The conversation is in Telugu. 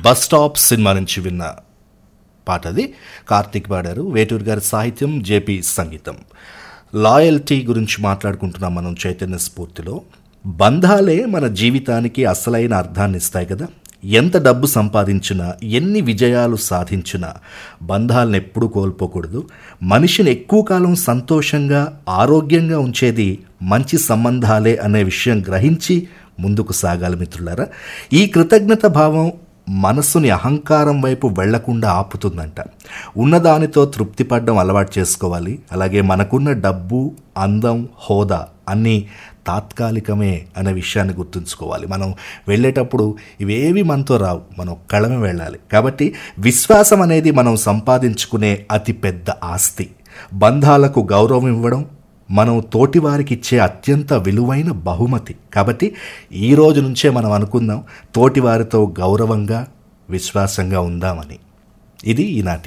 బస్ స్టాప్ సినిమా నుంచి విన్న పాట అది కార్తీక్ పాడారు వేటూరు గారి సాహిత్యం జేపీ సంగీతం లాయల్టీ గురించి మాట్లాడుకుంటున్నాం మనం చైతన్య స్ఫూర్తిలో బంధాలే మన జీవితానికి అసలైన అర్థాన్ని ఇస్తాయి కదా ఎంత డబ్బు సంపాదించినా ఎన్ని విజయాలు సాధించినా బంధాలను ఎప్పుడూ కోల్పోకూడదు మనిషిని ఎక్కువ కాలం సంతోషంగా ఆరోగ్యంగా ఉంచేది మంచి సంబంధాలే అనే విషయం గ్రహించి ముందుకు సాగాలి మిత్రులారా ఈ కృతజ్ఞత భావం మనస్సుని అహంకారం వైపు వెళ్లకుండా ఆపుతుందంట ఉన్నదానితో తృప్తి పడడం అలవాటు చేసుకోవాలి అలాగే మనకున్న డబ్బు అందం హోదా అన్నీ తాత్కాలికమే అనే విషయాన్ని గుర్తుంచుకోవాలి మనం వెళ్ళేటప్పుడు ఇవేవి మనతో రావు మనం ఒక్కళ్ళమే వెళ్ళాలి కాబట్టి విశ్వాసం అనేది మనం సంపాదించుకునే అతి పెద్ద ఆస్తి బంధాలకు గౌరవం ఇవ్వడం మనం తోటివారికి ఇచ్చే అత్యంత విలువైన బహుమతి కాబట్టి ఈ రోజు నుంచే మనం అనుకుందాం తోటివారితో గౌరవంగా విశ్వాసంగా ఉందామని ఇది ఈనాటి